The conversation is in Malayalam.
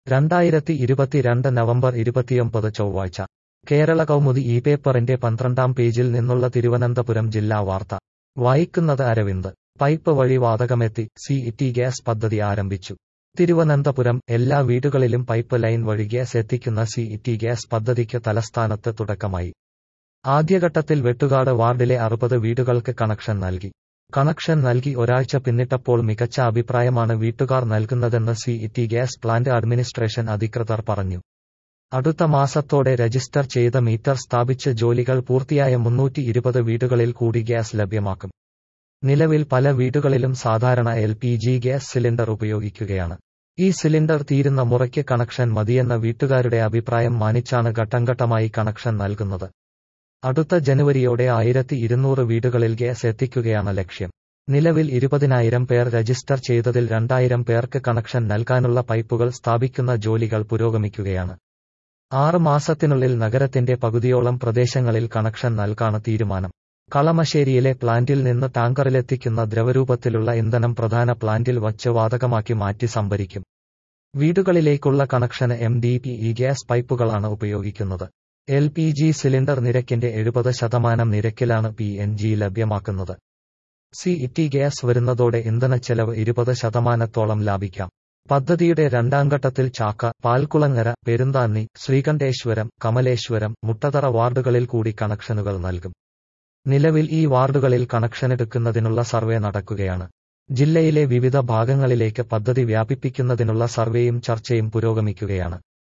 രണ്ടായിരത്തി ഇരുപത്തിരണ്ട് നവംബർ ഇരുപത്തിയൊമ്പത് ചൊവ്വാഴ്ച കേരള കൗമുദി ഈ പേപ്പറിന്റെ പന്ത്രണ്ടാം പേജിൽ നിന്നുള്ള തിരുവനന്തപുരം ജില്ലാ വാർത്ത വായിക്കുന്നത് അരവിന്ദ് പൈപ്പ് വഴി വാതകമെത്തി സി ടി ഗ്യാസ് പദ്ധതി ആരംഭിച്ചു തിരുവനന്തപുരം എല്ലാ വീടുകളിലും പൈപ്പ് ലൈൻ വഴി ഗ്യാസ് എത്തിക്കുന്ന സി ടി ഗ്യാസ് പദ്ധതിക്ക് തലസ്ഥാനത്ത് തുടക്കമായി ആദ്യഘട്ടത്തിൽ വെട്ടുകാട് വാർഡിലെ അറുപത് വീടുകൾക്ക് കണക്ഷൻ നൽകി കണക്ഷൻ നൽകി ഒരാഴ്ച പിന്നിട്ടപ്പോൾ മികച്ച അഭിപ്രായമാണ് വീട്ടുകാർ നൽകുന്നതെന്ന് C T gas plant administration അധികൃതർ പറഞ്ഞു അടുത്ത മാസത്തോടെ രജിസ്റ്റർ ചെയ്ത മീറ്റർ സ്ഥാപിച്ച് ജോലികൾ പൂർത്തിയായ മുന്നൂറ്റി ഇരുപത് വീടുകളിൽ കൂടി ഗ്യാസ് ലഭ്യമാക്കും നിലവിൽ പല വീടുകളിലും സാധാരണ L P G gas cylinder ഉപയോഗിക്കുകയാണ് ഈ സിലിണ്ടർ തീരുന്ന മുറയ്ക്ക് കണക്ഷൻ മതിയെന്ന വീട്ടുകാരുടെ അഭിപ്രായം മാനിച്ചാണ് ഘട്ടംഘട്ടമായി കണക്ഷൻ നൽകുന്നത് അടുത്ത ജനുവരിയോടെ ആയിരത്തി ഇരുന്നൂറ് വീടുകളിൽ ഗ്യാസ് എത്തിക്കുകയാണ് ലക്ഷ്യം നിലവിൽ ഇരുപതിനായിരം പേർ രജിസ്റ്റർ ചെയ്തതിൽ രണ്ടായിരം പേർക്ക് കണക്ഷൻ നൽകാനുള്ള പൈപ്പുകൾ സ്ഥാപിക്കുന്ന ജോലികൾ പുരോഗമിക്കുകയാണ് ആറ് മാസത്തിനുള്ളിൽ നഗരത്തിന്റെ പകുതിയോളം പ്രദേശങ്ങളിൽ കണക്ഷൻ നൽകാണ് തീരുമാനം കളമശ്ശേരിയിലെ പ്ലാന്റിൽ നിന്ന് ടാങ്കറിലെത്തിക്കുന്ന ദ്രവരൂപത്തിലുള്ള ഇന്ധനം പ്രധാന പ്ലാന്റിൽ വച്ച് വാതകമാക്കി മാറ്റി സംഭരിക്കും വീടുകളിലേക്കുള്ള കണക്ഷന് M D P E gas പൈപ്പുകളാണ് ഉപയോഗിക്കുന്നത് എൽ പി ജി സിലിണ്ടർ നിരക്കിന്റെ എഴുപത് ശതമാനം നിരക്കിലാണ് പി എൻ ജി ലഭ്യമാക്കുന്നത് സി ടി ഗ്യാസ് വരുന്നതോടെ ഇന്ധനച്ചെലവ് ഇരുപത് ശതമാനത്തോളം ലാഭിക്കാം പദ്ധതിയുടെ രണ്ടാം ഘട്ടത്തിൽ ചാക്ക പാൽക്കുളങ്ങര പെരുന്താന്നി ശ്രീകണ്ഠേശ്വരം കമലേശ്വരം മുട്ടതറ വാർഡുകളിൽ കൂടി കണക്ഷനുകൾ നൽകും നിലവിൽ ഈ വാർഡുകളിൽ കണക്ഷനെടുക്കുന്നതിനുള്ള സർവേ നടക്കുകയാണ് ജില്ലയിലെ വിവിധ ഭാഗങ്ങളിലേക്ക് പദ്ധതി വ്യാപിപ്പിക്കുന്നതിനുള്ള സർവേയും ചർച്ചയും പുരോഗമിക്കുകയാണ്